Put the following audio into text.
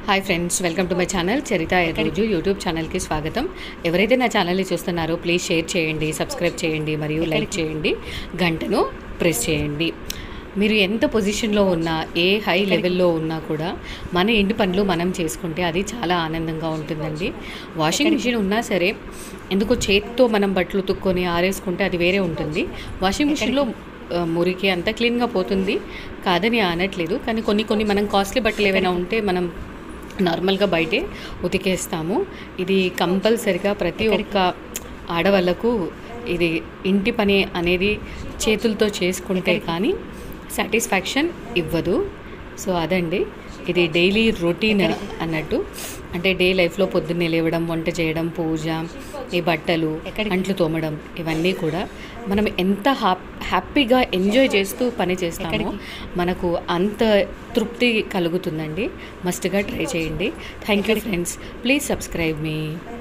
hi friends welcome to my channel Charitha రోజు YouTube ఛానల్కి స్వాగతం ఎవరైతే నా ఛానల్ని చూస్తున్నారో ప్లీజ్ షేర్ చేయండి సబ్స్క్రైబ్ చేయండి మరియు లైక్ చేయండి గంటను ప్రెస్ చేయండి మీరు ఎంత పొజిషన్లో ఉన్నా ఏ హై లెవెల్లో ఉన్నా కూడా మన ఇంటి పనులు మనం చేసుకుంటే అది చాలా ఆనందంగా ఉంటుందండి వాషింగ్ మిషన్ ఉన్నా సరే ఎందుకో చేతితో మనం బట్టలు ఉతుక్కొని ఆరేసుకుంటే అది వేరే ఉంటుంది వాషింగ్ మిషన్లో ఆ, మురికి అంతా క్లీన్గా పోతుంది కాదని అనట్లేదు కానీ కొన్ని కొన్ని మనం కాస్ట్లీ బట్టలు ఏవైనా ఉంటే మనం నార్మల్గా బయటే ఉతికేస్తాము ఇది కంపల్సరిగా ప్రతి ఒక్క ఆడవాళ్ళకు ఇది ఇంటి పని అనేది చేతులతో చేసుకుంటే కానీ సాటిస్ఫాక్షన్ ఇవ్వదు సో అదండి ఇది డైలీ రొటీన్ అన్నట్టు అంటే డే లైఫ్లో పొద్దున్నే లేవడం వంట చేయడం పూజ ఈ బట్టలు అంట్లు తోమడం ఇవన్నీ కూడా మనం ఎంత హ్యాప్ హ్యాపీగా ఎంజాయ్ చేస్తూ పని చేస్తామో మనకు అంత తృప్తి కలుగుతుందండి మస్ట్గా ట్రై చేయండి thank you friends please subscribe me